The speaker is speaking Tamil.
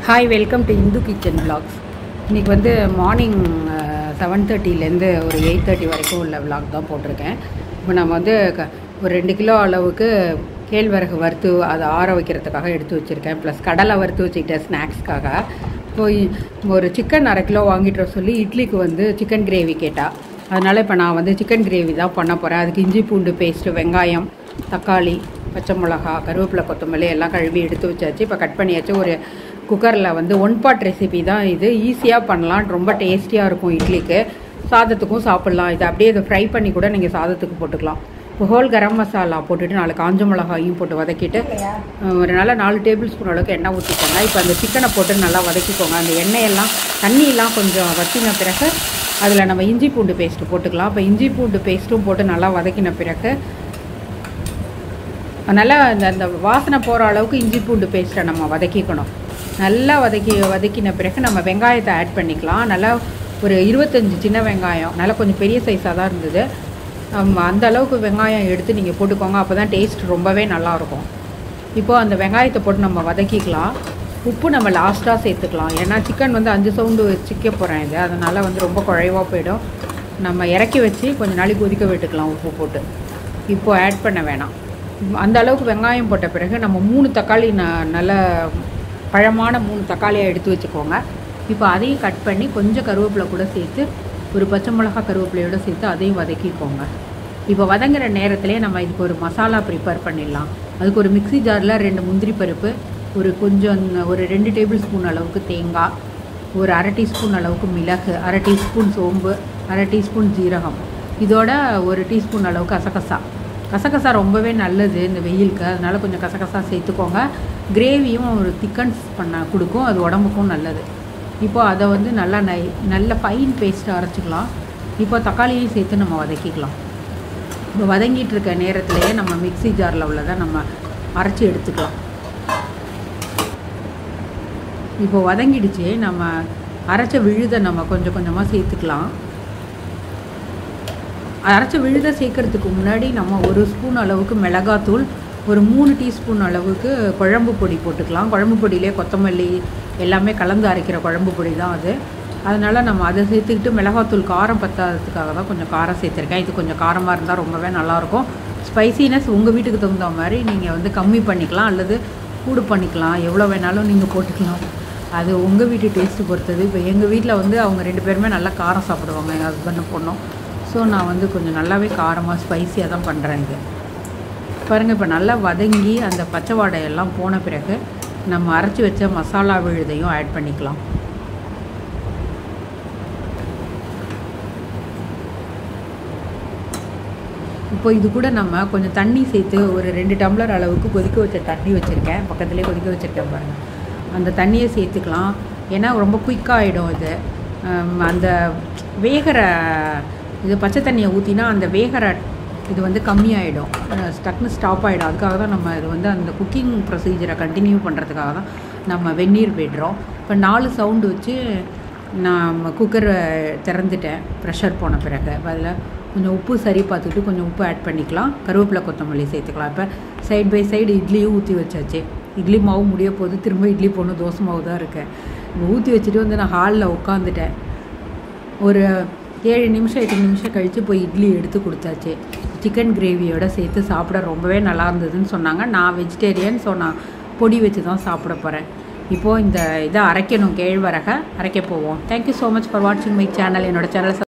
hi welcome to Indhu kitchen vlogs இன்றைக்கி வந்து மார்னிங் செவன் தேர்ட்டிலேருந்து ஒரு எயிட் தேர்ட்டி வரைக்கும் உள்ள vlog தான் போட்டிருக்கேன் இப்போ நம்ம வந்து க- ஒரு ரெண்டு கிலோ அளவுக்கு கேழ்வரகு வறுத்து அதை ஆற வைக்கிறதுக்காக எடுத்து வச்சுருக்கேன் ப்ளஸ் கடலை வறுத்து வச்சுக்கிட்டேன் ஸ்நாக்ஸ்க்காக இப்போ இ- ஒரு சிக்கன் அரை கிலோ வாங்கிட்டு வர சொல்லி இட்லிக்கு வந்து சிக்கன் கிரேவி கேட்டா அதனால் இப்போ நான் வந்து சிக்கன் கிரேவி தான் பண்ண போகிறேன் அதுக்கு இஞ்சி பூண்டு பேஸ்ட்டு வெங்காயம் தக்காளி பச்சை மிளகா கருவேப்பிலை கொத்தமல்லி எல்லாம் கழுவி எடுத்து வச்சாச்சு இப்போ கட் பண்ணியாச்சு ஒரு குக்கரில் வந்து ஒன் பாட் ரெசிபி தான் இது ஈஸியாக பண்ணலாம் ரொம்ப டேஸ்டியாக இருக்கும் இட்லிக்கு சாதத்துக்கும் சாப்பிட்லாம் இது அப்படியே இதை ஃப்ரை பண்ணி கூட நீங்கள் சாதத்துக்கு போட்டுக்கலாம் இப்போ ஹோல் கரம் மசாலா போட்டுட்டு நாலு காஞ்ச மிளகாயும் போட்டு வதக்கிட்டு அஹ், ஒரு நல்ல நாலு டேபிள் ஸ்பூன் அளவுக்கு எண்ணெய் ஊற்றிக்கோங்க இப்போ அந்த சிக்கனை போட்டு நல்லா வதக்கிக்கோங்க அந்த எண்ணெயெல்லாம் தண்ணியெல்லாம் கொஞ்சம் வற்றின பிறகு அதில் நம்ம இஞ்சி பூண்டு பேஸ்ட்டு போட்டுக்கலாம் இப்போ இஞ்சி பூண்டு பேஸ்ட்டும் போட்டு நல்லா வதக்கின பிறகு நல்லா அந்த அந்த வாசனை போகிற அளவுக்கு இஞ்சி பூண்டு பேஸ்ட்டை நம்ம வதக்கிக்கணும் நல்லா வதக்கி வதக்கின பிறகு நம்ம வெங்காயத்தை ஆட் பண்ணிக்கலாம் நல்லா ஒரு இருபத்தஞ்சி சின்ன வெங்காயம் நல்லா கொஞ்சம் பெரிய சைஸாக தான் இருந்தது ஆமா, அந்த அளவுக்கு வெங்காயம் எடுத்து நீங்கள் போட்டுக்கோங்க அப்போ தான் டேஸ்ட் ரொம்பவே நல்லாயிருக்கும் இப்போது அந்த வெங்காயத்தை போட்டு நம்ம வதக்கிக்கலாம் உப்பு நம்ம லாஸ்ட்டாக சேர்த்துக்கலாம் ஏன்னா சிக்கன் வந்து அஞ்சு சவுண்டு வச்சுக்க போகிறேன் இது அதனால் வந்து ரொம்ப குழைவாக போயிடும் நம்ம இறக்கி வச்சு கொஞ்ச நாளைக்கு கொதிக்க விட்டுக்கலாம் உப்பு போட்டு இப்போது ஆட் பண்ண வேணாம் அந்த அளவுக்கு வெங்காயம் போட்ட பிறகு நம்ம மூணு தக்காளி ந நல்ல பழமான மூணு தக்காளியாக எடுத்து வச்சுக்கோங்க இப்போ அதையும் கட் பண்ணி கொஞ்சம் கருவேப்பிலை கூட சேர்த்து ஒரு பச்சை மிளகா கருவேப்பிலையோட சேர்த்து அதையும் வதக்கிக்கோங்க இப்போ வதங்குற நேரத்திலே நம்ம இதுக்கு ஒரு மசாலா ப்ரிப்பேர் பண்ணிடலாம் அதுக்கு ஒரு மிக்ஸி ஜாரில் ரெண்டு முந்திரி பருப்பு ஒரு கொஞ்சம் ஒரு ரெண்டு டேபிள் ஸ்பூன் அளவுக்கு தேங்காய் ஒரு அரை டீஸ்பூன் அளவுக்கு மிளகு அரை டீஸ்பூன் சோம்பு அரை டீஸ்பூன் ஜீரகம் இதோட ஒரு டீஸ்பூன் அளவுக்கு கசகசா கசகசா ரொம்பவே நல்லது இந்த வெயிலுக்கு அதனால கொஞ்சம் கசகசா சேர்த்துக்கோங்க கிரேவியும் ஒரு திக்கன்ஸ் பண்ண கொடுக்கும் அது உடம்புக்கும் நல்லது இப்போ அதை வந்து நல்லா நை நல்ல ஃபைன் பேஸ்ட் அரைச்சிக்கலாம் இப்போ தக்காளியும் சேர்த்து நம்ம வதக்கிக்கலாம் இப்போ வதங்கிட்டு இருக்க நேரத்திலேயே நம்ம மிக்ஸி ஜாரில் உள்ளதை நம்ம அரைச்சி எடுத்துக்கலாம் இப்போ வதங்கிடுச்சு நம்ம அரைச்ச விழுதை நம்ம கொஞ்சம் கொஞ்சமாக சேர்த்துக்கலாம் அரைச்ச விழுதை சேர்க்கறதுக்கு முன்னாடி நம்ம ஒரு ஸ்பூன் அளவுக்கு மிளகாத்தூள் ஒரு மூணு டீஸ்பூன் அளவுக்கு குழம்பு பொடி போட்டுக்கலாம் குழம்பு பொடியிலே கொத்தமல்லி எல்லாமே கலந்து அரைக்கிற குழம்பு பொடி தான் அது அதனால் நம்ம அதை சேர்த்துக்கிட்டு மிளகாத்தூள் காரம் பத்தாததுக்காக தான் கொஞ்சம் காரம் சேர்த்துருக்கேன் இது கொஞ்சம் காரமாக இருந்தால் ரொம்பவே நல்லாயிருக்கும் ஸ்பைசினஸ் உங்கள் வீட்டுக்கு தகுந்த மாதிரி நீங்கள் வந்து கம்மி பண்ணிக்கலாம் அல்லது கூடு பண்ணிக்கலாம் எவ்வளோ வேணாலும் நீங்கள் போட்டுக்கலாம் அது உங்கள் வீட்டு டேஸ்ட்டு பொறுத்தது இப்போ எங்கள் வீட்டில் வந்து அவங்க ரெண்டு பேருமே நல்லா காரம் சாப்பிடுவாங்க எங்கள் ஹஸ்பண்டும் பொண்ணும் ஸோ நான் வந்து கொஞ்சம் நல்லாவே காரமாக ஸ்பைசியாக தான் பண்ணுறேன் இது பாருங்கள் இப்போ நல்லா வதங்கி அந்த பச்சை வாடையெல்லாம் போன பிறகு நம்ம அரைச்சி வச்ச மசாலா விழுதையும் ஆட் பண்ணிக்கலாம் இப்போ இது கூட நம்ம கொஞ்சம் தண்ணி சேர்த்து ஒரு ரெண்டு டம்ளர் அளவுக்கு கொதிக்க வச்ச தண்ணி வச்சுருக்கேன் பக்கத்துலேயே கொதிக்க வச்சுருக்கேன் பாருங்கள் அந்த தண்ணியை சேர்த்துக்கலாம் ஏன்னா ரொம்ப குயிக்காக ஆகிடும் இது ஹம், அந்த வேகிற இது பச்சை தண்ணியை ஊற்றினா அந்த வேகிற இது வந்து கம்மியாயிடும் டக்குன்னு ஸ்டாப் ஆகிடும் அதுக்காக தான் நம்ம இது வந்து அந்த குக்கிங் ப்ரொசீஜரை கண்டினியூ பண்ணுறதுக்காக தான் நம்ம வெந்நீர் விடுறோம் இப்போ நாலு சவுண்டு வச்சு நான் குக்கரை திறந்துட்டேன் ப்ரெஷர் போன பிறகு அதில் கொஞ்சம் உப்பு சரி பார்த்துட்டு கொஞ்சம் உப்பு ஆட் பண்ணிக்கலாம் கருவேப்பிலை கொத்தமல்லி சேர்த்துக்கலாம் இப்போ சைடு பை சைடு இட்லியும் ஊற்றி வச்சாச்சு இட்லி மாவு முடிய போது திரும்ப இட்லி போடணும் தோசை மாவு தான் இருக்கேன் இப்போ ஊற்றி வச்சுட்டு வந்து நான் ஹாலில் உட்காந்துட்டேன் ஒரு ஏழு நிமிஷம் எட்டு நிமிஷம் கழித்து போய் இட்லி எடுத்து கொடுத்தாச்சு சிக்கன் கிரேவியோட சேர்த்து சாப்பிட ரொம்பவே நல்லா இருந்ததுன்னு சொன்னாங்க நான் வெஜிடேரியன் ஸோ நான் பொடி வச்சு தான் சாப்பிட போகிறேன் இப்போது இந்த இதை அரைக்கணும் கேழ்வரகை அரைக்க போவோம் தேங்க்யூ ஸோ மச் ஃபார் வாட்சிங் மை சேனல் என்னோட சேனலை